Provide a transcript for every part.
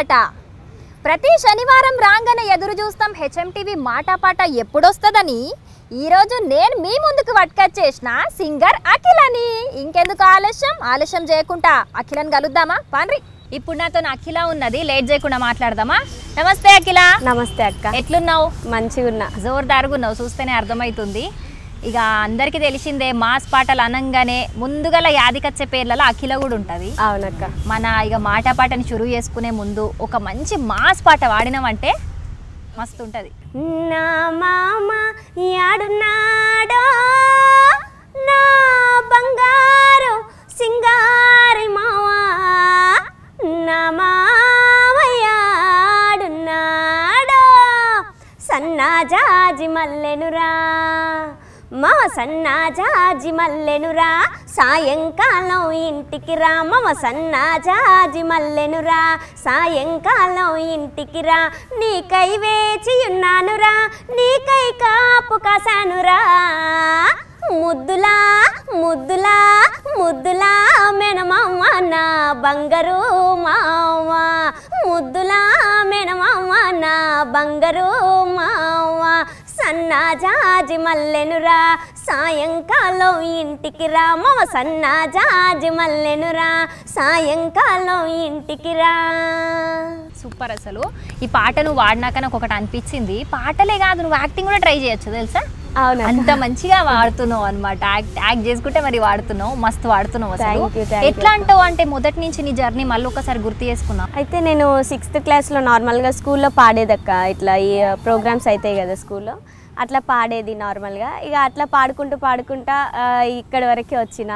పాట ప్రతి శనివారం రాగానే ఎదురు చూస్తాం హెచ్ఎంటీవీ మాట పాట ఎప్పుడొస్తుందని ఈరోజు నేను మీ ముందుకు పట్టుకొచ్చేసిన సింగర్ అఖిలని ఇంకెందుకు ఆలస్యం ఆలస్యం చేయకుండా అఖిలని కలుద్దామా పాన్రి ఇప్పుడు నాతో అఖిల ఉన్నది లేట్ చేయకుండా మాట్లాడదామా నమస్తే అఖిల నమస్తే అక్క ఎట్లున్నావు మంచిగా ఉన్నా జోరుదారుగా ఉన్నావు చూస్తేనే అర్థమవుతుంది ఇక అందరికీ తెలిసిందే మాస్ పాటలు అనంగానే ముందుగల యాదికచ్చే పేర్లలో అఖిల కూడా ఉంటుంది అవునక్క మన ఇక మాట పాటని షురు చేసుకునే ముందు ఒక మంచి మాస్ పాట వాడినామంటే మస్తు ఉంటుంది నా మామ యాడున్నాడో నా బంగారు సింగారి మావా నా మామ యాడున్నాడో సన్నాజాజి మల్లెనురా మా సన్నాజాజి మల్లెనురా సాయంకాలం ఇంటికి రా మమ సన్నాజాజి మల్లెనురా సాయంకాలం ఇంటికి రా నీకై వేచి ఉన్నానురా నీకై కాపు కాసానురా ముద్దులా ముద్దులా ముద్దులా మెనమామ నా బంగారు మావ ముద్దులా మెనమామ నా బంగారు మావ సన్నాజాజి మల్లెనురా సాయంకాలం ఇంటికి రా మమ సన్నాజాజి మల్లెనురా సాయంకాలం ఇంటికి రా సూపర్ అసలు ఈ పాట నువ్వు వాడినాక నాకు ఒకటి అనిపించింది పాటలే కాదు నువ్వు యాక్టింగ్ కూడా ట్రై చేయొచ్చు తెలుసా అవునా అంత మంచిగా వాడుతున్నావు అనమాట యాక్ట్ యాక్ట్ చేసుకుంటే మరి వాడుతున్నావు మస్తు వాడుతున్నావు అసలు Thank you, thank you. ఎట్లా అంటావు అంటే మొదటి నుంచి నీ జర్నీ మళ్ళీ ఒకసారి గుర్తు చేసుకున్నా అయితే నేను సిక్స్త్ క్లాస్లో నార్మల్గా స్కూల్లో పాడేదక్క ఇట్లా ఈ ప్రోగ్రామ్స్ అవుతాయి కదా స్కూల్లో అట్లా పాడేది నార్మల్గా ఇక అట్లా పాడుకుంటూ పాడుకుంటా ఆ, ఇక్కడి వరకే వచ్చిన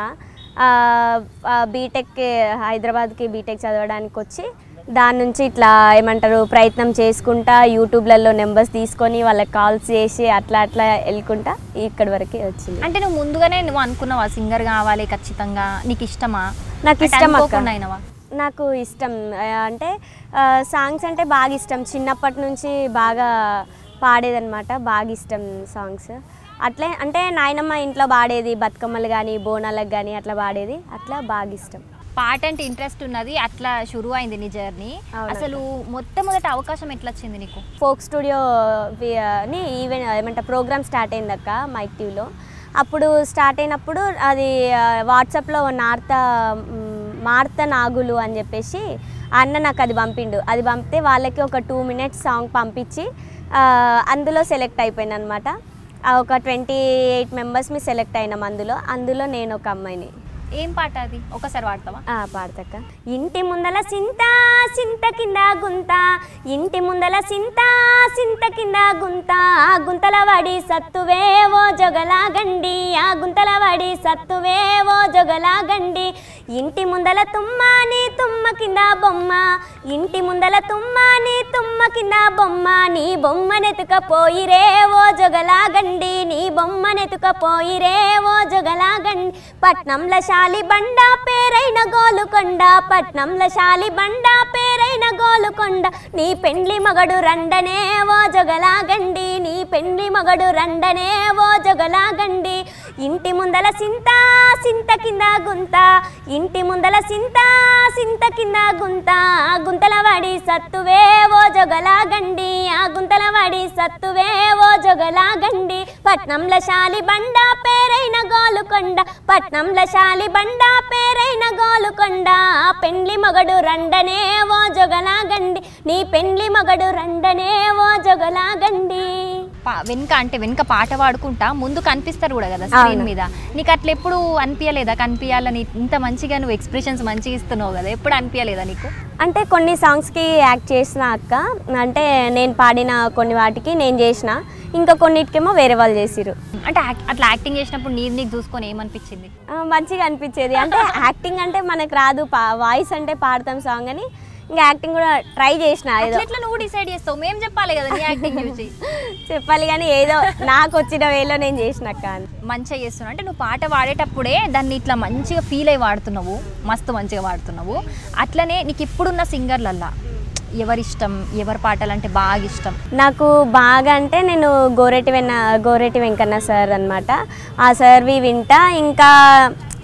బీటెక్ హైదరాబాద్కి బీటెక్ చదవడానికి వచ్చి దాని నుంచి ఇట్లా ఏమంటారు ప్రయత్నం చేసుకుంటా యూట్యూబ్లలో నెంబర్స్ తీసుకొని వాళ్ళకి కాల్స్ చేసి అట్లా అట్లా వెళ్ళుకుంటా ఇక్కడి వరకే వచ్చింది అంటే నువ్వు ముందుగానే నువ్వు అనుకున్నావా సింగర్ కావాలి ఖచ్చితంగా నీకు ఇష్టమా నాకు అంటే ఇష్టం అక్క. అనుకోకుండా అయినవా నాకు ఇష్టం ఆ, అంటే సాంగ్స్ అంటే బాగా ఇష్టం చిన్నప్పటి నుంచి బాగా పాడేదన్నమాట బాగా ఇష్టం సాంగ్స్ అట్లే అంటే నాయనమ్మ ఇంట్లో పాడేది బతుకమ్మలు కానీ బోనాలకు కానీ అట్లా పాడేది అట్లా బాగా ఇష్టం పాట అంటే ఇంట్రెస్ట్ ఉన్నది అట్లా షురు అయింది నీ జర్నీ అవునక్క. అసలు మొట్టమొదటి అవకాశం ఎట్లా వచ్చింది నీకు ఫోక్ స్టూడియో వి- అని ఈవెంట్ ఏమంటే ప్రోగ్రామ్ స్టార్ట్ అయిందక్క మైక్ టీవీలో అప్పుడు స్టార్ట్ అయినప్పుడు అది ఆ, వాట్సాప్లో నార్త మ్, మార్త నాగులు అని చెప్పేసి ఆ అన్న నాకు అది పంపిండు అది పంపితే వాళ్ళకి ఒక టూ మినిట్స్ సాంగ్ పంపించి ఆ, అందులో సెలెక్ట్ అయిపోయింది అనమాట ఒక ట్వంటీ ఎయిట్ మెంబర్స్ని సెలెక్ట్ అయినాం అందులో అందులో నేను ఒక అమ్మాయిని ఏం పాట అది ఒకసారి వాడతావా ఆ, పాడతక్క ఇంటి ముందల సింత సింత కింద గుంత ఇంటి ముందల సింత సింత కింద గుంత ఆ గుంతల వాడి సత్తువే ఓ జొగలాగండి ఆ గుంతల వాడి సత్తువే ఓ జొగలాగండి ఇంటి ముందల తుమ్మాని తుమ్మ కింద బొమ్మ ఇంటి ముందల తుమ్మాని తుమ్మ కింద బొమ్మ నీ బొమ్మనెతుకపోయిరే ఓ జొగలాగండి నీ బొమ్మనెతుకపోయిరే ఓ జొగలాగండి పట్నంల శాలి బండ పేరైన గోలుకొండ పట్నంల శాలి బండ పేరైన గోలుకొండ నీ పెండ్లి మగడు రండనే ఓ జొగలాగండి నీ పెండ్లి మగడు రండనే ఓ జొగలాగండి ఇంటి ముందల సింత సింత కింద గుంత ఇంటి ముందల సింత సింత కింద గుంత ఆ గుంతల వాడి సత్తువే ఓ జొగలాగండి ఆ గుంతల వాడి సత్తువే ఓ జొగలాగండి పట్నంల శాలి బండ పేరైన గోలుకొండ పట్నంల శాలి బండ పేరైన గోలుకొండ ఆ పెండ్లి మగడు రండనే ఓ జొగలాగండి నీ పెండ్లి మగడు రండనే ఓ జొగలాగండి పా- వెనుక అంటే వెనుక పాట పాడుకుంటా ముందు కనిపిస్తారు కూడా కదా స్క్రీన్ అవును. మీద నీకు అట్లా ఎప్పుడు అనిపించలేదా కనిపించాలని ఇంత మంచిగా నువ్వు ఎక్స్ప్రెషన్స్ మంచిగా ఇస్తున్నావు కదా ఎప్పుడు అనిపించలేదా నీకు అంటే కొన్ని సాంగ్స్కి యాక్ట్ చేసిన అక్క అంటే నేను పాడిన కొన్ని వాటికి నేను చేసిన ఇంకా కొన్నిటికేమో వేరే వాళ్ళు చేసిరు అంటే యాక్- అట్లా యాక్టింగ్ చేసినప్పుడు నీది నీకు చూసుకొని ఏమనిపించింది ఆ, మంచిగా అనిపించేది అంటే యాక్టింగ్ అంటే మనకు రాదు వాయిస్ అంటే పాడతాం సాంగ్ అని ఇంకా యాక్టింగ్ కూడా ట్రై చేసిన ఏదో అట్లా ఎట్లా నువ్వు డిసైడ్ చేస్తావు మేము చెప్పాలి కదా నీ యాక్టింగ్ చూసి చెప్పాలి కానీ ఏదో నాకు వచ్చిన వేలో నేను చేసిన అక్క అని మంచిగా చేస్తున్నావు అంటే నువ్వు పాట పాడేటప్పుడే దాన్ని ఇట్లా మంచిగా ఫీల్ అయ్యి వాడుతున్నావు మస్తు మంచిగా వాడుతున్నావు అట్లనే నీకు ఇప్పుడున్న సింగర్లల్లా ఎవరి ఇష్టం ఎవరి పాటలు అంటే బాగా ఇష్టం నాకు బాగా అంటే నేను గోరెటి వెన్న గోరెటి వెంకన్న సార్ అనమాట ఆ సార్వి వింటా ఇంకా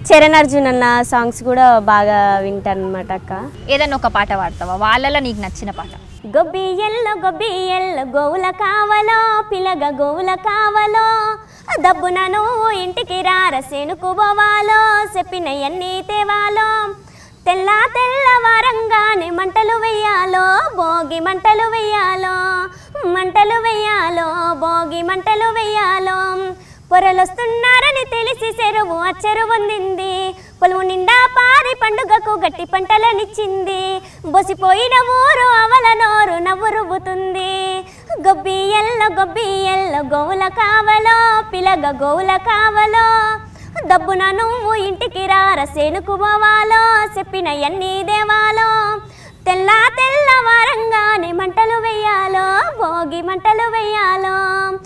చరణ్ అర్జున్ అన్న సాంగ్స్ కూడా బాగా వింటాను అనమాట అక్క ఏదైనా ఒక పాట పాడతావా వాళ్ళలో నీకు నచ్చిన పాట గొబ్బి ఎల్లో గొబ్బి ఎల్లో గోవుల కావలో పిలగ గోవుల కావలో దబ్బున నువ్వు ఇంటికి రార సేనుకు పోవాలో చెప్పిన ఎన్ని తేవాలో తెల్ల తెల్లవారంగానే మంటలు వెయ్యాలో భోగి మంటలు వెయ్యాలో మంటలు వెయ్యాలో భోగి మంటలు వెయ్యాలో పొరలొస్తున్నారని తెలిసి చెరువు అచ్చరు పొందింది పొలము నిండా పారి పండుగకు గట్టి పంటలనిచ్చింది బొసిపోయిన ఊరు అవల నోరు నవ్వు రువ్వుతుంది గొబ్బి ఎల్ల గొబ్బి ఎల్ల గోవుల కావలో పిలగ గోవుల కావలో దబ్బున నువ్వు ఇంటికి రార సేనుకు పోవాలో చెప్పిన ఎన్ని దేవాలో తెల్ల తెల్లవారంగానే మంటలు వెయ్యాలో భోగి మంటలు వెయ్యాలో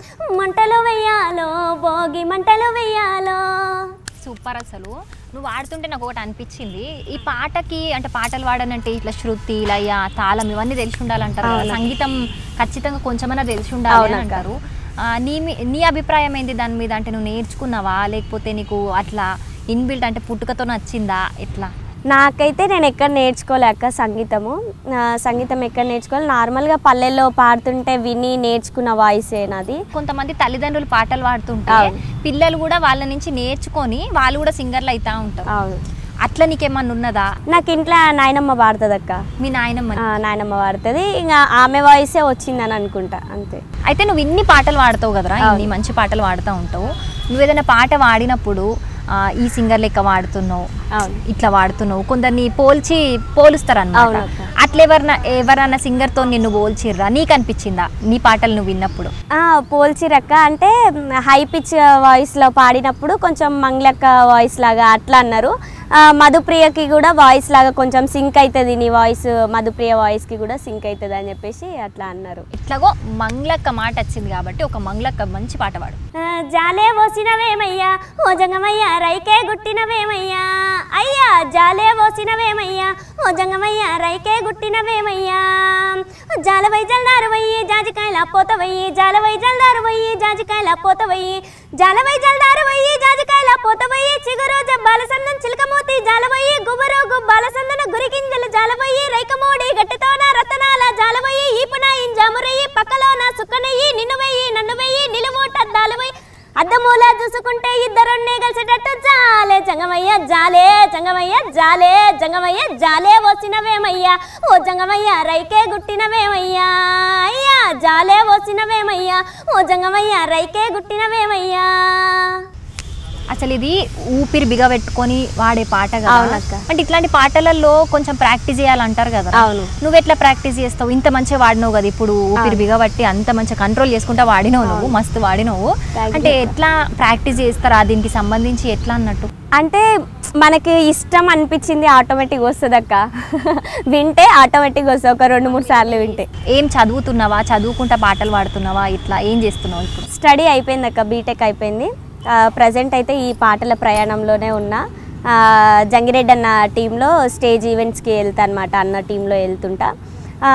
మంటలు వెయ్యాలో భోగి మంటలు వెయ్యాలో సూపర్ అసలు నువ్వు ఆడుతుంటే నాకు ఒకటి అనిపించింది ఈ పాటకి అంటే పాటలు పాడనంటే ఇట్లా శృతి లయ తాళం ఇవన్నీ తెలిసి ఉండాలంటారు కదా. అవును. సంగీతం ఖచ్చితంగా కొంచెమైనా తెలిసి ఉండాలి అని అవునక్క. అంటారు ఆ, నీ మీ- నీ అభిప్రాయం ఏంది దాని మీద అంటే నువ్వు నేర్చుకున్నావా లేకపోతే నీకు అట్లా ఇన్బిల్ట్ అంటే పుట్టుకతో నచ్చిందా ఎట్లా నాకైతే నేను ఎక్కడ నేర్చుకోలేక సంగీతము ఆ, సంగీతం ఎక్కడ నేర్చుకోవాలి నార్మల్గా పల్లెల్లో పాడుతుంటే విని నేర్చుకున్న వాయిసే నాది కొంతమంది తల్లిదండ్రులు పాటలు పాడుతుంటే అవును. పిల్లలు కూడా వాళ్ళ నుంచి నేర్చుకొని వాళ్ళు కూడా సింగర్లు అవుతా ఉంటారు అవును అట్లా నీకేమన్నా ఉన్నదా నాకు ఇంట్లో నాయనమ్మ పాడుతుంది అక్క మీ నాయనమ్మ ఆ, నాయనమ్మ పాడుతుంది ఇంకా ఆమె వాయిసే వచ్చిందని అనుకుంటా అంతే అయితే నువ్వు ఇన్ని పాటలు పాడతావు కదరా అవును. ఇన్ని మంచి పాటలు పాడుతూ ఉంటావు నువ్వు ఏదైనా పాట పాడినప్పుడు ఆ, ఈ సింగర్ లెక్క వాడుతున్నావు అవును ఇట్లా వాడుతున్నావు కొందరిని పోల్చి పోలుస్తారు అన్నమాట అవునక్క. అట్లా ఎవరన్నా ఎవరన్నా singer తో నిన్ను పోల్చిర్రా నీకు అనిపించిందా నీ పాటలు నువ్వు విన్నప్పుడు ఆ, పోల్చిరక్క అంటే హై పిచ్ వాయిస్లో పాడినప్పుడు కొంచెం మంగ్లక్క వాయిస్ లాగా అట్లా అన్నారు ఆ, మధుప్రియకి కూడా వాయిస్ లాగా కొంచెం సింక్ అవుతుంది నీ వాయిస్ మధుప్రియ వాయిస్కి కూడా సింక్ అవుతుంది అని చెప్పేసి అట్లా అన్నారు ఇట్లాగో మంగ్లక్క మాట వచ్చింది కాబట్టి ఒక మంగ్లక్క మంచి పాట పాడు ఆ, జాలే పోసినవేమయ్యా ఓ జంగమయ్యా రైకే గుట్టినవేమయ్యా అయ్యా జాలే పోసినవేమయ్యా ఓ జంగమయ్యా రైకే గుట్టినవేమయ్యా జాలవై జల్దారు వయ్యి జాజికాయల పోతవయ్యి జాలవై జల్దారు వయ్యి జాజికాయల పోతవయ్యి జాలవై జల్దారు వయ్యి జాజికాయల పోతవయ్యి చిగురు జబ్బాల సందం చిలకమూతి జాలవయ్యి గుబరు గుబ్బాల సందన గురికింజల జాలవయ్యి రైకమోడి గట్టితోన రతనాల జాలవయ్యి ఈపున ఇంజామురయ్యి పక్కలోన సుక్కనయ్యి నిన్ను వెయ్యి నన్ను వెయ్యి నిలుమూట అద్దాలు వెయ్యి అద్దమూల చూసుకుంటే ఇద్దరున్నే కలిసేటట్టు జాలే జంగమయ్య జాలే జంగమయ్య జాలే జంగమయ్య జాలే వచ్చినవేమయ్యా ఓ జంగమయ్య రైకే గుట్టినవేమయ్యా అయ్యా జాలే వచ్చినవేమయ్యా ఓ జంగమయ్య రైకే గుట్టినవేమయ్యా అసలు ఇది ఊపిరి బిగబెట్టుకొని వాడే పాట కదా అవునక్క. అంటే ఇట్లాంటి పాటలలో కొంచెం ప్రాక్టీస్ చేయాలంటారు కదా అవును. నువ్వు ఎట్లా ప్రాక్టీస్ చేస్తావు ఇంత మంచిగా వాడినావు కదా ఇప్పుడు ఊపిరి బిగబట్టి అంత మంచిగా కంట్రోల్ చేసుకుంటా వాడినావు నువ్వు మస్తు వాడినావు Thank you అంటే అక్క. ఎట్లా ప్రాక్టీస్ చేస్తారా దీనికి సంబంధించి ఎట్లా అన్నట్టు అంటే మనకి ఇష్టం అనిపించింది ఆటోమేటిక్ వస్తుంది అక్క వింటే ఆటోమేటిక్ వస్తుంది ఒక రెండు మూడు సార్లు వింటే ఏం చదువుతున్నావా చదువుకుంటా పాటలు పాడుతున్నావా ఇట్లా ఏం చేస్తున్నావు ఇప్పుడు స్టడీ అయిపోయింది అక్క బీటెక్ అయిపోయింది ప్రజెంట్ అయితే ఈ పాటల ప్రయాణంలోనే ఉన్నా ఆ, జంగిరెడ్డి అన్న టీంలో స్టేజ్ ఈవెంట్స్కి వెళ్తా అనమాట అన్న టీంలో వెళ్తుంటా ఆ,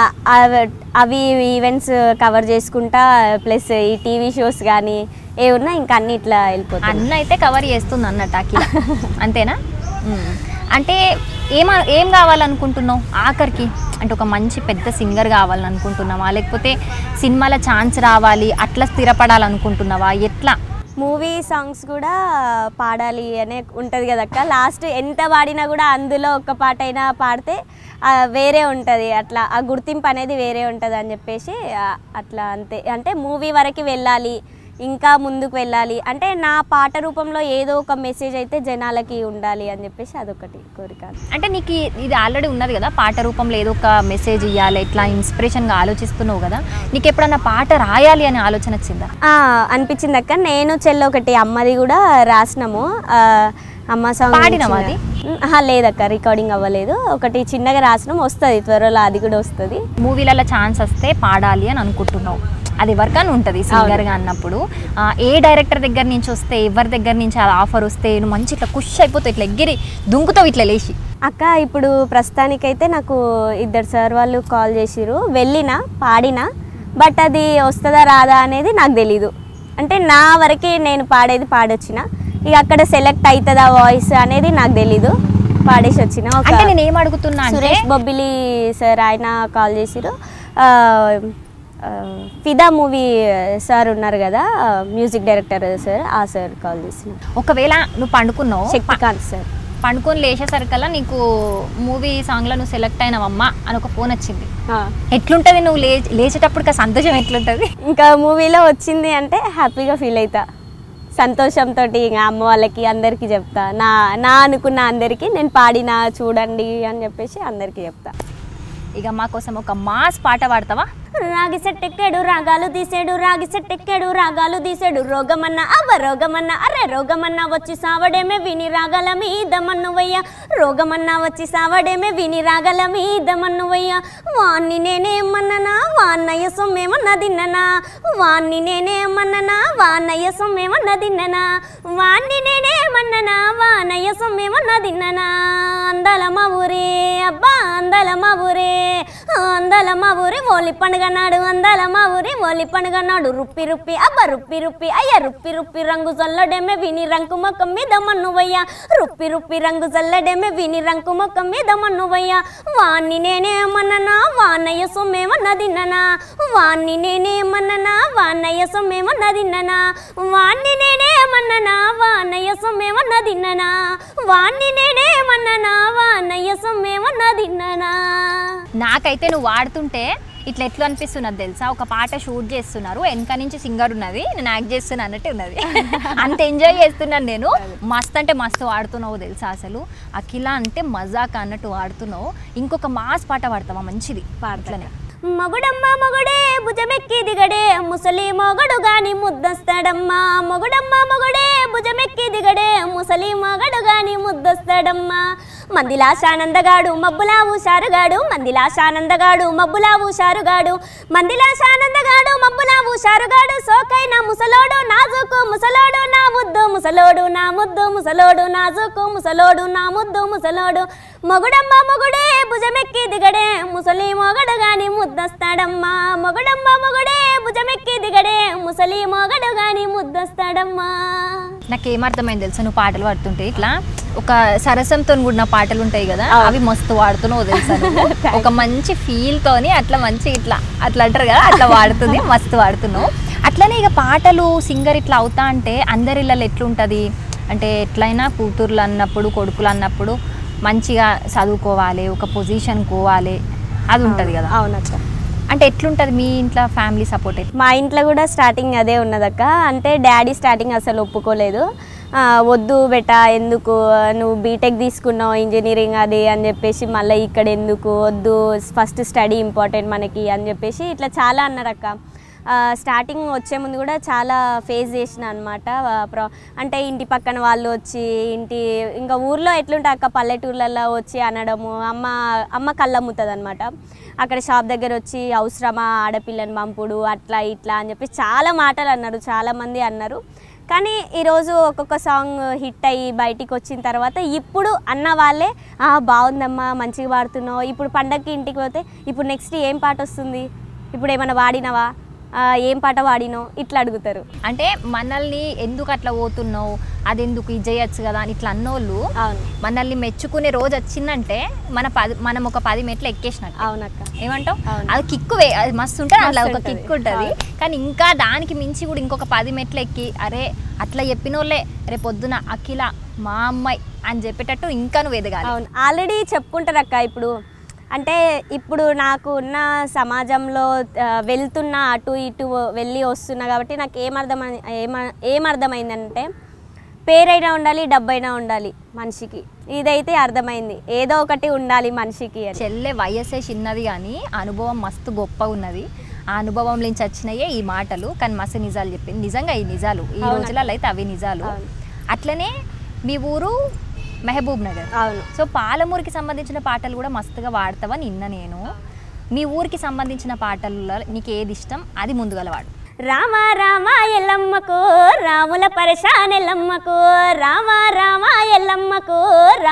అవ- అవి ఈవెంట్స్ కవర్ చేసుకుంటా ప్లస్ ఈ టీవీ షోస్ కానీ ఏ ఉన్నా ఇంకా అన్ని ఇట్లా వెళ్ళిపోతాయి అన్న అయితే కవర్ చేస్తుంది అన్నట్టు అఖిల అంతేనా మ్మ్. అంటే ఏమ ఏం కావాలనుకుంటున్నావు ఆఖరికి అంటే ఒక మంచి పెద్ద సింగర్ కావాలనుకుంటున్నావా లేకపోతే సినిమాల ఛాన్స్ రావాలి అట్లా స్థిరపడాలనుకుంటున్నావా ఎట్లా మూవీ సాంగ్స్ కూడా పాడాలి అనే ఉంటుంది కదక్క లాస్ట్ ఎంత పాడినా కూడా అందులో ఒక పాట అయినా పాడితే ఆ, వేరే ఉంటుంది అట్లా ఆ గుర్తింపు అనేది వేరే ఉంటుంది అని చెప్పేసి ఆ, అట్లా అంతే అంటే మూవీ వరకు వెళ్ళాలి ఇంకా ముందుకు వెళ్ళాలి అంటే నా పాట రూపంలో ఏదో ఒక మెసేజ్ అయితే జనాలకి ఉండాలి అని చెప్పేసి అదొకటి కోరిక అంటే నీకు ఈ- ఇది ఆల్రెడీ ఉన్నది కదా పాట రూపంలో ఏదో ఒక మెసేజ్ ఇవ్వాలి ఇట్లా ఇన్స్పిరేషన్గా ఆలోచిస్తున్నావు కదా నీకు ఎప్పుడన్నా పాట రాయాలి అనే ఆలోచన వచ్చిందా ఆ, అనిపించింది అక్క నేను చెల్లి ఒకటి అమ్మది కూడా రాసినాము ఆ, అమ్మ సాంగ్ పాడినావా చిన్న- ఉమ్, ఆహా, లేదక్క రికార్డింగ్ అవ్వలేదు ఒకటి చిన్నగా రాసినాం వస్తుంది త్వరలో అది కూడా వస్తుంది మూవీలలో ఛాన్స్ వస్తే పాడాలి అని అనుకుంటున్నావు అది ఎవరికైనా ఉంటుంది సింగర్గా అన్నప్పుడు ఆ, ఏ డైరెక్టర్ దగ్గర నుంచి వస్తే ఎవరి దగ్గర నుంచి ఆ ఆఫర్ వస్తే నువ్వు మంచి ఇట్లా ఖుష్ అయిపోతావు ఇట్లా ఎగిరి దుంకుతావు ఇట్లా లేచి అక్క ఇప్పుడు ప్రస్తుతానికైతే నాకు ఇద్దరు సార్ వాళ్ళు కాల్ చేసిరు వెళ్ళిన పాడిన బట్ అది వస్తుందా రాదా అనేది నాకు తెలీదు అంటే నా వరకే నేను పాడేది పాడొచ్చిన ఇక అక్కడ సెలెక్ట్ అవుతుందా వాయిస్ అనేది నాకు తెలీదు పాడేసి వచ్చిన ఒక అంటే నేను ఏం అడుగుతున్నా అంటే సురేష్ బొబ్బిలి సార్ ఆయన కాల్ చేసిరు ఆ, ఆ, ఫిదా మూవీ సార్ ఉన్నారు కదా మ్యూజిక్ డైరెక్టర్ సార్ ఆ సార్ కాల్ చేసిన ఒకవేళ నువ్వు పండుకున్నావు శక్తికాంత్ సార్ పండుకొని లేచేసరికల్లా నీకు మూవీ సాంగ్లో నువ్వు సెలెక్ట్ అయినవమ్మా అని ఒక ఫోన్ వచ్చింది ఎట్లుంటది నువ్వు లే లేచేటప్పుడు సంతోషం ఎట్లుంటది ఇంకా మూవీలో వచ్చింది అంటే హ్యాపీగా ఫీల్ అవుతా సంతోషంతో ఇంకా అమ్మ వాళ్ళకి అందరికీ చెప్తా నా నా అనుకున్న అందరికీ నేను పాడిన చూడండి అని చెప్పేసి అందరికీ చెప్తా ఇక మా కోసం ఒక మాస్ పాట పాడతావా రాగి సెట్టెక్కాడు రాగాలు తీసాడు రాగి సెట్టెక్కాడు రాగాలు తీసాడు రోగమన్న అవ్వ రోగమన్న అరే రోగమన్న వచ్చి సావడేమే విని రాగల మీద మన్నువయ్య రోగమన్న వచ్చి సావడేమే విని రాగల మీద మన్నువయ్య వాణ్ణి నేనేమన్ననా వాన్నయ్య సొమ్మేమన్న తిన్ననా వాణ్ణి నేనేమన్ననా వాన్నయ్య సొమ్మేమన్న తిన్ననా వాణ్ణి నేనేమన్ననా వానయ్య సొమ్మేమన్న తిన్ననా అందాల మా ఊరే అబ్బా అందాల మా ఊరే అందాల మా ఊరి ఓలి పండుగ నాడు అందాల మా ఊరి ఓలి పండుగ నాడు రుప్పి రుప్పి అబ్బ రుప్పి రుప్పి అయ్య రుప్పి రుప్పి రంగు చల్లడేమే విని రంకు మొక్కం మీద మన్నువయ్య రుప్పి రుప్పి రంగు చల్లడేమే విని రంకు మొక్కం మీద మన్నువయ్య వాణ్ణి నేనేమన్ననా వాన్నయ్య సొమ్మేమన్న తిన్ననా వాణ్ణి నేనేమన్ననా వాన్నయ్య సొమ్మేమన్న తిన్ననా వాణ్ణి నేనేమన్ననా వాన్నయ్య సొమ్మేమన్న తిన్ననా వాణ్ణి నేనేమన్ననా వాన్నయ్య సొమ్మేమన్న తిన్ననా నాకైతే నువ్వు వాడుతుంటే ఇట్లా ఎట్లా అనిపిస్తున్నది తెలుసా ఒక పాట షూట్ చేస్తున్నారు వెనక నుంచి సింగర్ ఉన్నది నేను యాక్ట్ చేస్తున్నా అన్నట్టు ఉన్నది అంత ఎంజాయ్ చేస్తున్నాను నేను మస్త్ అంటే మస్తు వాడుతున్నావు తెలుసా అసలు అఖిల అంటే మజాక్ అన్నట్టు వాడుతున్నావు ఇంకొక మాస్ పాట పాడతావా మంచిది పాటలనే మొగుడమ్మ మొగుడే భుజమెక్కి దిగడే ముసలి మొగడు గాని ముద్దస్తాడమ్మా మొగుడమ్మ మొగుడే భుజమెక్కి దిగడే ముసలి మొగడు గాని ముద్దస్తాడమ్మా మందిలా శానందగాడు మబ్బులా ఊషారుగాడు మందిలా శానందగాడు మబ్బులా ఊషారుగాడు మందిలా శానందగాడు మబ్బులా ఊషారుగాడు సోకైన ముసలోడు నాజుకు ముసలోడు నా ముద్దు ముసలోడు నా ముద్దు ముసలోడు నాజుకు ముసలోడు నా ముద్దు ముసలోడు మొగుడమ్మ మొగుడే భుజమెక్కి దిగడే ముసలి మొగడు గాని ముద్దస్తాడమ్మా మొగుడమ్మ మొగుడే భుజమెక్కి దిగడే ముసలి మొగడు గాని ముద్దస్తాడమ్మా నాకేమర్థమైంది తెలుసా నువ్వు పాటలు పాడుతుంటే ఇట్లా ఒక సరసంతో కూడిన పాటలు ఉంటాయి కదా అవును. అవి మస్తు వాడుతున్నావు తెలుసా నువ్వు. ఒక మంచి ఫీల్ తోని అట్లా మంచి ఇట్లా అట్లా అంటారు కదా అట్లా వాడుతుంది మస్తు వాడుతున్నావు అట్లనే ఇక పాటలు సింగర్ ఇట్లా అవుతా అంటే అందరి ఇళ్ళలో ఎట్లుంటది అంటే ఎట్లయినా కూతుర్లు అన్నప్పుడు కొడుకులు అన్నప్పుడు మంచిగా చదువుకోవాలి ఒక పొజిషన్ కోవాలి అది ఉంటది కదా అవునక్క అంటే ఎట్లుంటది మీ ఇంట్లో ఫ్యామిలీ సపోర్ట్ మా ఇంట్లో కూడా స్టార్టింగ్ అదే ఉన్నదక్క అంటే డాడీ స్టార్టింగ్ అసలు ఒప్పుకోలేదు ఆ, వద్దు బెట ఎందుకు నువ్వు బీటెక్ తీసుకున్నావు ఇంజనీరింగ్ అది అని చెప్పేసి మళ్ళీ ఇక్కడ ఎందుకు వద్దు ఫస్ట్ స్టడీ ఇంపార్టెంట్ మనకి అని చెప్పేసి ఇట్లా చాలా అన్నారక్క ఆ, స్టార్టింగ్ వచ్చే ముందు కూడా చాలా ఫేస్ చేసిన అనమాట అంటే ఇంటి పక్కన వాళ్ళు వచ్చి ఇంటి ఇంకా ఊర్లో ఎట్లుంటే అక్క పల్లెటూర్లలో వచ్చి అనడము అమ్మ అమ్మ కళ్ళమ్ముతుంది అనమాట అక్కడ షాప్ దగ్గర వచ్చి అవసరమా ఆడపిల్లని పంపుడు అట్లా ఇట్లా అని చెప్పి చాలా మాటలు అన్నారు చాలామంది అన్నారు కానీ ఈరోజు ఒక్కొక్క సాంగ్ హిట్ అయ్యి బయటికి వచ్చిన తర్వాత ఇప్పుడు అన్న వాళ్ళే "ఆ, బాగుందమ్మా మంచిగా పాడుతున్నావు ఇప్పుడు పండగకి ఇంటికి పోతే ఇప్పుడు నెక్స్ట్ ఏం పాట వస్తుంది ఇప్పుడు ఏమైనా వాడినవా ఆ, ఏం పాట వాడినో ఇట్లా అడుగుతారు అంటే మనల్ని ఎందుకు అట్లా పోతున్నావు అది ఎందుకు ఇది చేయొచ్చు కదా అని ఇట్లా అన్నోళ్ళు అవును మనల్ని మెచ్చుకునే రోజు వచ్చిందంటే మన పది మనం ఒక పది మెట్లు ఎక్కేసినట్టు అవునక్క ఏమంటావు అవును. అది కిక్కు వే అది మస్తు ఉంటుంది అట్లా మస్తు ఒక ఉంటది. కిక్ ఉంటుంది కానీ ఇంకా దానికి మించి కూడా ఇంకొక పది మెట్లు ఎక్కి అరే అట్లా చెప్పిన వాళ్ళే రేపు పొద్దున అఖిల మా అమ్మాయి అని చెప్పేటట్టు ఇంకా నువ్వు ఎదగాలి అవును ఆల్రెడీ చెప్పుకుంటారు అక్క ఇప్పుడు అంటే ఇప్పుడు నాకు ఉన్న సమాజంలో ఆ, వెళ్తున్నా అటు ఇటు వెళ్ళి వస్తున్నా కాబట్టి నాకు ఏమర్థం ఏమ ఏమర్థమైందంటే పేరైనా ఉండాలి డబ్బైనా ఉండాలి మనిషికి ఇదైతే అర్థమైంది ఏదో ఒకటి ఉండాలి మనిషికి అని చెల్లె వయసే చిన్నది కానీ అనుభవం మస్తు గొప్ప ఉన్నది ఆ అనుభవం నుంచి వచ్చినాయే ఈ మాటలు కానీ మస్తు నిజాలు చెప్పింది నిజంగా ఈ నిజాలు ఈ అవును. రోజులలో అయితే అవి నిజాలు అవును. అట్లనే మీ ఊరు మహబూబ్ నగర్ అవును సో పాలమూరికి సంబంధించిన పాటలు కూడా మస్తుగా వాడతావని నిన్న నేను మీ ఊరికి సంబంధించిన పాటల్లో నీకు ఏది ఇష్టం అది ముందుగల వాడు రామ రామ ఎల్లమ్మకు రాముల పరశాన్ ఎల్లమ్మకు రామ రామ ఎల్లమ్మకు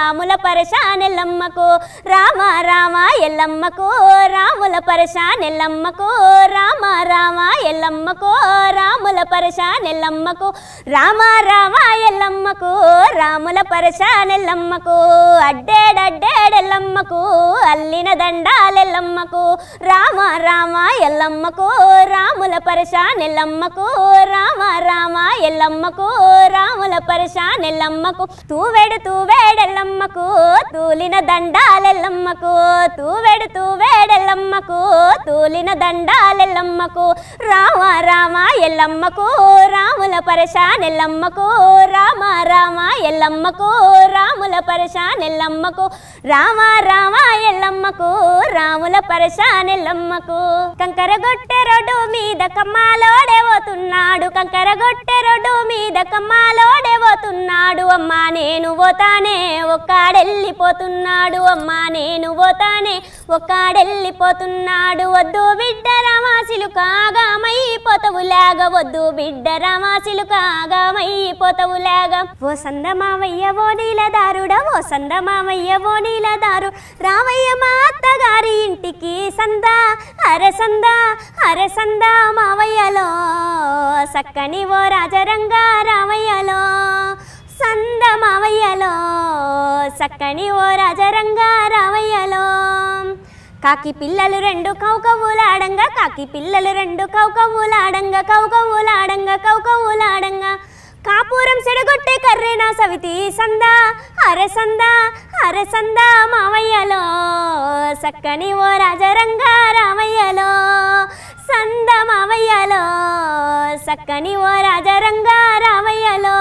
రాముల పరశాన్ ఎల్లమ్మకు రామ రామ ఎల్లమ్మకు రాముల పరశాన్ ఎల్లమ్మకు రామ రామ ఎల్లమ్మకు రాముల పరశాన్ ఎల్లమ్మకు రామ రామ ఎల్లమ్మకు రాముల పరశాన్ ఎల్లమ్మకు అడ్డేడడ్డేడెల్లమ్మకు అల్లిన దండాలెల్లమ్మకు రామ రామ ఎల్లమ్మకు రాముల పరశాన్ ఎల్లమ్మకు రామ రామ ఎల్లమ్మకు రాముల పరశాన్ ఎల్లమ్మకు తూవెడు తూవేడెల్లమ్మకు తూలిన దండాలెల్లమ్మకు తూవెడు తూవేడెల్లమ్మకు తూలిన దండాలెల్లమ్మకు రామ రామ ఎల్లమ్మకు రాముల పరశాన్ ఎల్లమ్మకు రామ రామ ఎల్లమ్మకు రాముల పరశాన్ ఎల్లమ్మకు రామ రామ ఎల్లమ్మకు రాముల పరశాన్ ఎల్లమ్మకు కంకర గొట్టె రోడ్డు మీద కమ్మాలోడే పోతున్నాడు కంకర గొట్టె రోడ్డు మీద కమ్మాలోడే పోతున్నాడు అమ్మా నేను పోతానే ఒక్కాడెళ్ళిపోతున్నాడు అమ్మా నేను పోతానే ఒక్కాడెళ్ళిపోతున్నాడు వద్దు బిడ్డ రామాసిలు కాగామైపోతావు లేగ వద్దు బిడ్డ రామాసిలు కాగామైపోతావు లేగ ఓ సందమావయ్య ఓ నీలదారుడ ఓ సందమావయ్య ఓ నీలదారు రామయ్య మా అత్తగారి ఇంటికి సందా అరే సందా అరే సందా మావయ్యలో సక్కని ఓ రాజరంగా రామయ్యలో సంద మావయ్యలో సక్కని ఓ రాజరంగా రామయ్యలో కాకి పిల్లలు రెండు కౌకవులాడంగా కాకి పిల్లలు రెండు కౌకవులాడంగా కౌకవులాడంగా కౌకవులాడంగా కాపురం సెడగొట్టే కర్రేనా సవితి సందా అరే సందా అరే సందా మావయ్యలో సక్కని ఓ రాజరంగా రామయ్యలో సంద మావయ్యలో సక్కని ఓ రాజరంగా రామయ్యలో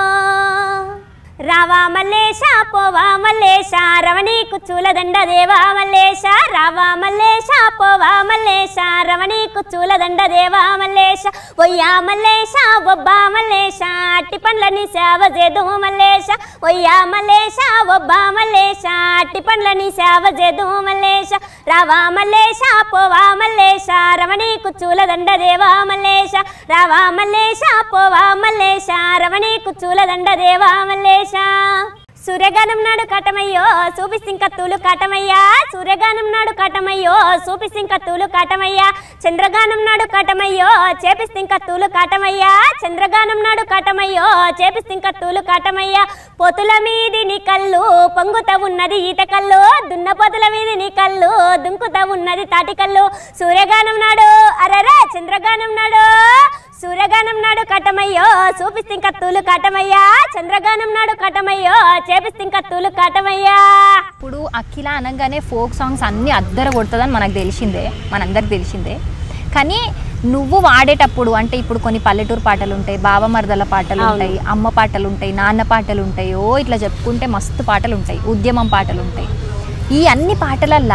రావా మల్లేశ పోవా మల్లేశ రవణీకు చూలదండ దేవా మల్లేశ రావా మల్లేశ పోవా మల్లేశ రవణీకు చూలదండ దేవా మల్లేశ ఒయ్యా మల్లేశ బొబ్బా మల్లేశ అట్టి పండ్లని సేవ చేదు మల్లేశ ఒయ్యా మల్లేశ బొబ్బా మల్లేశ అట్టి పండ్లని సేవ చేదు మల్లేశ రావా మల్లేశ పోవా మల్లేశ రమణీకు చూలదండ దేవా మల్లేశ రావా మల్లేశ పోవా మల్లేశ రమణీకు చూలదండ దేవా మల్లేశ సూర్యగానం నాడు కటమయ్యో చూపిసింకత్తులు కటమయ్యా సూర్యగానం నాడు కటమయ్యో చూపిసింకత్తులు కటమయ్యా చంద్రగానం నాడు కటమయ్యో చేపిస్తింకత్తులు కటమయ్యా చంద్రగానం నాడు కటమయ్యో చేపిస్తింకత్తులు కటమయ్యా పొతుల మీది నీ కళ్ళు పొంగుత ఉన్నది ఈత కళ్ళు దున్న పొతుల మీది నీ కళ్ళు దుంకుత ఉన్నది తాటి కళ్ళు సూర్యగానం నాడు అరరే చంద్రగానం నాడు సూర్యగానం నాడు కటమయ్యో చూపిస్తింకత్తులు కటమయ్యా చంద్రగానం నాడు కటమయ్యో చేపిస్తింకత్తులు కటమయ్యా ఇప్పుడు అఖిల అనగానే ఫోక్ సాంగ్స్ అన్నీ అద్దర కొడుతుందని మనకు తెలిసిందే మనందరికి తెలిసిందే కానీ నువ్వు వాడేటప్పుడు అంటే ఇప్పుడు కొన్ని పల్లెటూరు పాటలు ఉంటాయి బావమరదల పాటలు అవును. ఉంటాయి అమ్మ పాటలు ఉంటాయి నాన్న పాటలు ఉంటాయి ఓ ఇట్లా చెప్పుకుంటే మస్తు పాటలు ఉంటాయి ఉద్యమం పాటలు ఉంటాయి ఈ అన్ని పాటలల్లా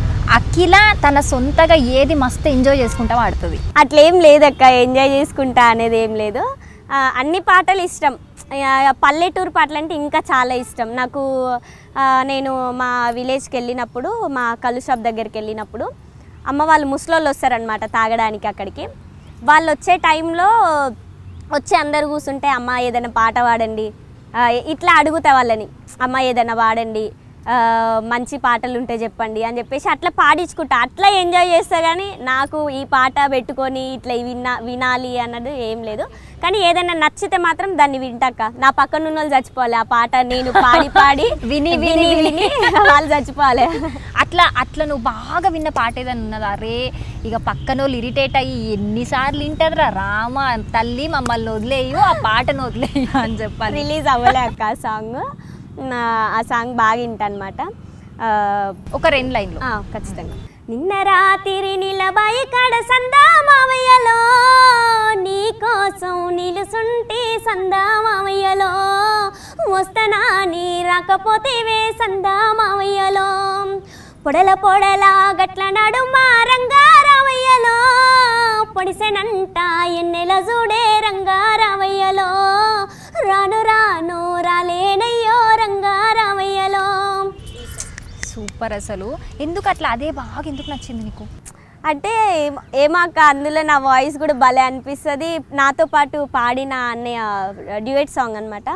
అఖిల తన సొంతగా ఏది మస్తు ఎంజాయ్ చేసుకుంటా వాడుతుంది అట్లేం లేదక్క ఎంజాయ్ చేసుకుంటా అనేది ఏం లేదు ఆ, అన్ని పాటలు ఇష్టం ఆ, పల్లెటూరు పాటలు అంటే ఇంకా చాలా ఇష్టం నాకు ఆ, నేను మా విలేజ్కి వెళ్ళినప్పుడు మా కళ్ళు షాప్ దగ్గరికి వెళ్ళినప్పుడు అమ్మ వాళ్ళు ముసలోళ్ళు వస్తారనమాట తాగడానికి అక్కడికి వాళ్ళు వచ్చే టైంలో వచ్చి అందరు కూర్చుంటే అమ్మ ఏదైనా పాట పాడండి ఆ, ఇట్లా అడుగుతా వాళ్ళని అమ్మ ఏదైనా పాడండి ఆ, మంచి పాటలు ఉంటే చెప్పండి అని చెప్పేసి అట్లా పాడించుకుంటా అట్లా ఎంజాయ్ చేస్తా కానీ నాకు ఈ పాట పెట్టుకొని ఇట్లా విన్నా వినాలి అన్నది ఏం లేదు కానీ ఏదైనా నచ్చితే మాత్రం దాన్ని వింటాక నా పక్కన ఉన్న వాళ్ళు చచ్చిపోవాలి ఆ పాట నేను పాడి పాడి విని, విని, విని వాళ్ళు చచ్చిపోవాలి అట్లా అట్లా నువ్వు బాగా విన్న పాట ఏదైనా ఉన్నదా రే ఇక పక్కన వాళ్ళు ఇరిటేట్ అయ్యి ఎన్నిసార్లు వింటారా రామ తల్లి మమ్మల్ని వదిలేయు ఆ పాటను వదిలేయు అని చెప్పాలి రిలీజ్ అవ్వలే అక్క ఆ సాంగ్ ఆ సాంగ్ బాగా వింటా ఒక రెండు లైన్లు ఆ, ఖచ్చితంగా నిన్న రాత్రి నిలబాయి కడ సందా మావయ్యలో నీ కోసం నిలుసుంటే సందా మావయ్యలో వస్తనా నీ రాకపోతే వే సందా మావయ్యలో పొడల పొడల గట్ల నడు మారంగా రావయ్యలో పొడిసెనంట ఎన్నెల చూడే రంగా రావయ్యలో రాను రాను రాలేనయ్యో రంగా రావయ్యలో సూపర్ అసలు ఎందుకు అట్లా అదే బాగా ఎందుకు నచ్చింది నీకు అంటే ఏం- ఏమాక అందులో నా వాయిస్ కూడా భలే అనిపిస్తుంది నాతో పాటు పాడిన అన్నయ్య డ్యూయట్ సాంగ్ అనమాట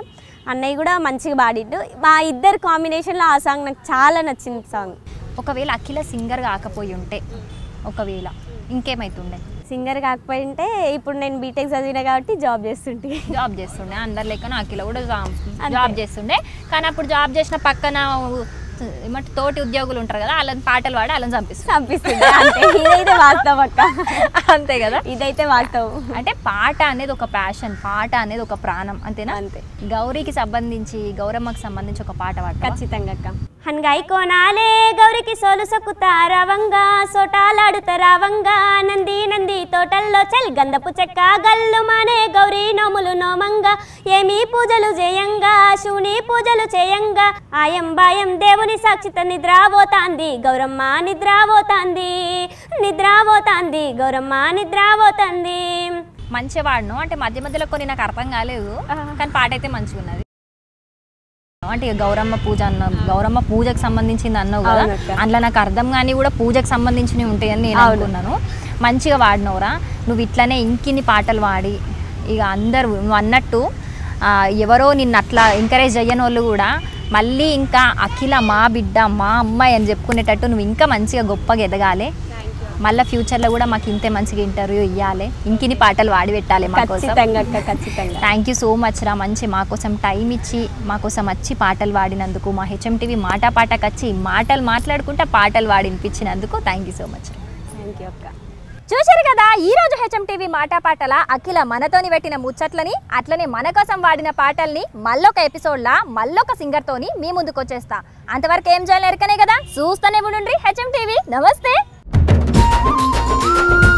అన్నయ్య కూడా మంచిగా పాడిండు మా ఇద్దరు కాంబినేషన్లో ఆ సాంగ్ నాకు చాలా నచ్చింది సాంగ్ ఒకవేళ అఖిల సింగర్ కాకపోయి ఉంటే ఒకవేళ ఇంకేమైతుండే సింగర్ కాకపోయింటే ఇప్పుడు నేను బీటెక్ చదివిన కాబట్టి జాబ్ చేస్తుంటే జాబ్ చేస్తుండే అందరి లెక్కన అఖిల కూడా జాబ్ జాబ్ చేస్తుండే కానీ అప్పుడు జాబ్ చేసిన పక్కన ఏమంటే తోటి ఉద్యోగులు ఉంటారు కదా వాళ్ళని పాటలు పాడి వాళ్ళని చంపిస్తారు చంపిస్తుంది అంతే ఇదైతే వాస్తవం అక్క అంతే కదా ఇదైతే వాస్తవం అంటే పాట అనేది ఒక ప్యాషన్ పాట అనేది ఒక ప్రాణం అంతేనా అంతే. గౌరీకి సంబంధించి గౌరమ్మకి సంబంధించి ఒక పాట పాట ఖచ్చితంగా అక్క హన్గాయి కోనాలే గౌరికి సోలు సొక్కుతారావంగా సోటాలాడుతారావంగా నంది నంది తోటల్లో చల్ గంధపు చెక్క గల్లు మానే గౌరీ నోములు నోమంగా ఏమీ పూజలు చేయంగా శివుని పూజలు చేయంగా ఆయం బాయం దేవుని సాక్షిత నిద్రాబోతాంది గౌరమ్మ నిద్రాబోతాంది నిద్రాబోతాంది గౌరమ్మ నిద్రాబోతాంది మంచిగా వాడను అంటే మధ్య మధ్యలో కొన్ని నాకు అర్థం కాలేదు కానీ పాట అయితే మంచిగా ఉన్నది అంటే ఇక గౌరమ్మ పూజ అన్నాం గౌరమ్మ పూజకు సంబంధించింది అన్నావు కదా అవునక్క. అందులో నాకు అర్థం కానీ కూడా పూజకు సంబంధించినవి ఉంటాయని నేను అవును. అనుకున్నాను మంచిగా వాడినవురా నువ్వు ఇట్లనే ఇంకిన్ని పాటలు వాడి ఇక అందరు నువ్వు అన్నట్టు ఆ, ఎవరో నిన్ను అట్లా ఎంకరేజ్ అయ్యని వాళ్ళు కూడా మళ్ళీ ఇంకా అఖిల మా బిడ్డ మా అమ్మాయి అని చెప్పుకునేటట్టు నువ్వు ఇంకా మంచిగా గొప్పగా ఎదగాలి మళ్ళీ ఫ్యూచర్లో కూడా మాకు ఇంతే మంచిగా ఇంటర్వ్యూ ఇవ్వాలి ఇంకిన్ని పాటలు వాడి పెట్టాలి మా కోసం ఖచ్చితంగా అక్క ఖచ్చితంగా థ్యాంక్ యూ సో మచ్ రా మంచి మా కోసం టైం ఇచ్చి మా కోసం వచ్చి పాటలు పాడినందుకు మా హెచ్ఎం టీవీ మాట పాటకు వచ్చి మాటలు మాట్లాడుకుంటా పాటలు వాడినిపించినందుకు thank you so much thank you అక్క చూశారు కదా ఈ రోజు హెచ్ఎం టీవీ మాట పాటల అఖిల మనతోని పెట్టిన ముచ్చట్లని అట్లనే మన కోసం వాడిన పాటల్ని మళ్ళొక ఎపిసోడ్లా మళ్ళొక సింగర్ తోని మీ ముందుకు వచ్చేస్తా అంతవరకు ఏం చేయాలి ఎరకనే కదా చూస్తూనే ఉండండి హెచ్ఎం టీవీ నమస్తే